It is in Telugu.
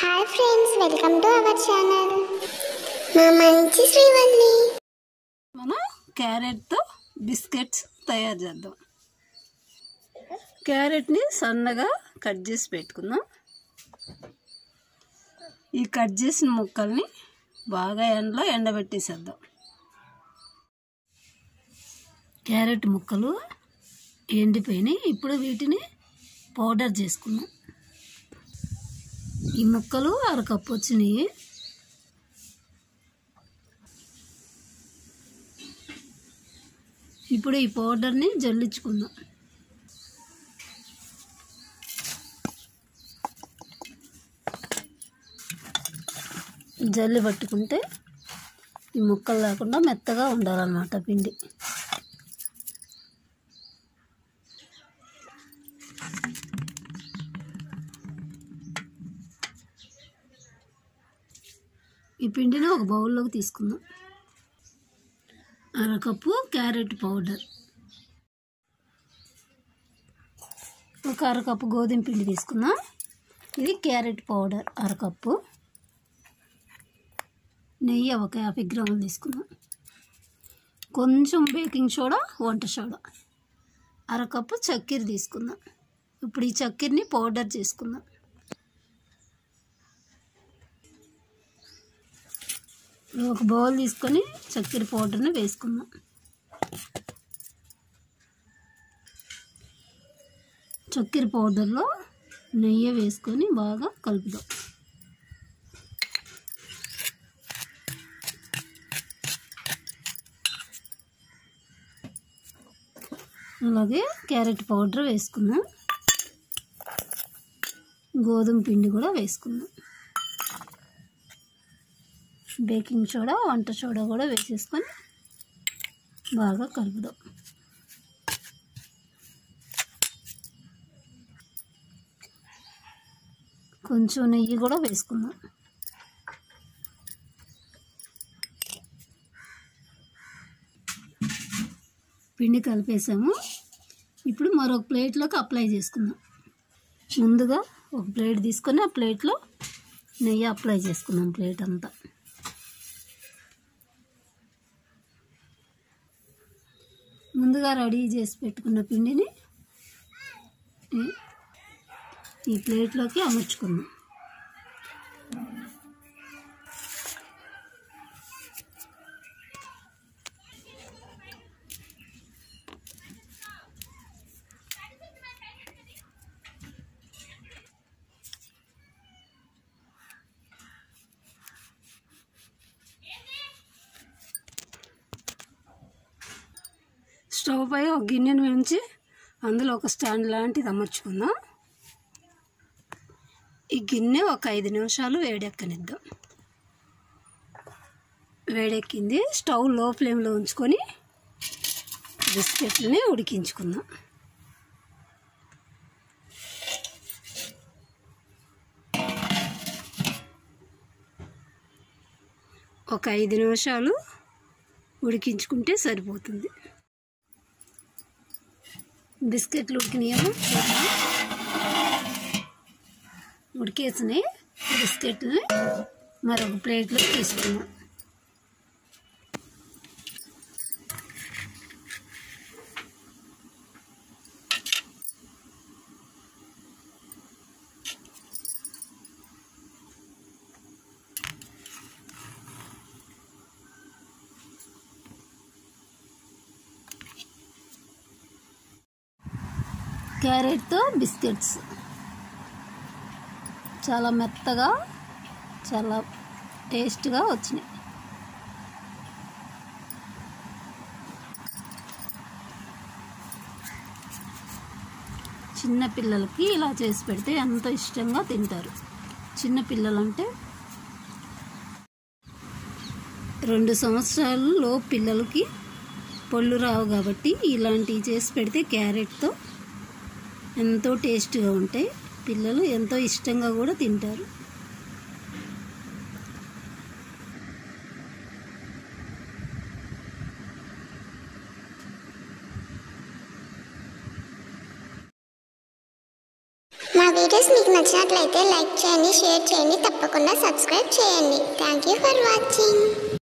hi friends welcome to our channel మా మంచి శ్రీవల్లి మనం క్యారెట్తో బిస్కెట్స్ తయారు చేద్దాం క్యారెట్ని సన్నగా కట్ చేసి పెట్టుకుందాం ఈ కట్ చేసిన ముక్కల్ని బాగా ఎండలో ఎండబెట్టేసేద్దాం క్యారెట్ ముక్కలు ఎండిపోయినాయి ఇప్పుడు వీటిని పౌడర్ చేసుకుందాం ఈ ముక్కలు అరకప్పు వచ్చినాయి ఇప్పుడు ఈ పౌడర్ని జల్లించుకుందాం జల్లి పట్టుకుంటే ఈ ముక్కలు లేకుండా మెత్తగా ఉండాలన్నమాట పిండి ఈ పిండిని ఒక బౌల్లోకి తీసుకుందాం అరకప్పు క్యారెట్ పౌడర్ ఒక అరకప్పు గోధుమ పిండి తీసుకుందాం ఇది క్యారెట్ పౌడర్ అరకప్పు నెయ్యి ఒక యాభై గ్రాములు తీసుకుందాం కొంచెం బేకింగ్ సోడా వంట సోడా అరకప్పు చక్కెర తీసుకుందాం ఇప్పుడు ఈ చక్కెరని పౌడర్ చేసుకుందాం ఒక బౌల్ తీసుకొని చక్కెర పౌడర్ని వేసుకుందాం చక్కెర పౌడర్లో నెయ్యి వేసుకొని బాగా కలుపుదాం అలాగే క్యారెట్ పౌడర్ వేసుకుందాం గోధుమ పిండి కూడా వేసుకుందాం బేకింగ్ సోడా వంట సోడా కూడా వేసేసుకొని బాగా కలుపుదాం కొంచెం నెయ్యి కూడా వేసుకుందాం పిండి కలిపేసాము ఇప్పుడు మరొక ప్లేట్లోకి అప్లై చేసుకుందాం ముందుగా ఒక ప్లేట్ తీసుకొని ఆ ప్లేట్లో నెయ్యి అప్లై చేసుకుందాం ప్లేట్ అంతా ముందుగా రెడీ చేసి పెట్టుకున్న పిండిని ఈ- ఈ ప్లేట్లోకి అమర్చుకుందాం స్టవ్ పై ఒక గిన్నెను ఉంచి అందులో ఒక స్టాండ్ లాంటిది అమర్చుకుందాం ఈ గిన్నె ఒక ఐదు నిమిషాలు వేడెక్కనిద్దాం వేడెక్కింది స్టవ్ లో ఫ్లేమ్లో ఉంచుకొని బిస్కెట్లని ఉడికించుకుందాం ఒక ఐదు నిమిషాలు ఉడికించుకుంటే సరిపోతుంది బిస్కెట్లు ఉడికినాయేమో చూద్దాం ఉడికేసినాయి బిస్కెట్లని మరొక ప్లేట్లో తీసుకుందాం క్యారెట్తో బిస్కెట్స్ చాలా మెత్తగా చాలా టేస్ట్గా వచ్చినాయి చిన్న పిల్లలకి ఇలా చేసి పెడితే ఎంతో ఇష్టంగా తింటారు చిన్న పిల్లలంటే రెండు సంవత్సరాలు లో పిల్లలకి పళ్ళు రావు కాబట్టి ఇలాంటివి చేసి పెడితే క్యారెట్తో ఎంతో టేస్ట్గా ఉంటాయి పిల్లలు ఎంతో ఇష్టంగా కూడా తింటారు మా వీడియోస్ మీకు నచ్చినట్లయితే లైక్ లైక్ చేయండి షేర్ చేయండి తప్పకుండా సబ్స్క్రైబ్ చేయండి థ్యాంక్ యూ ఫర్ వాచింగ్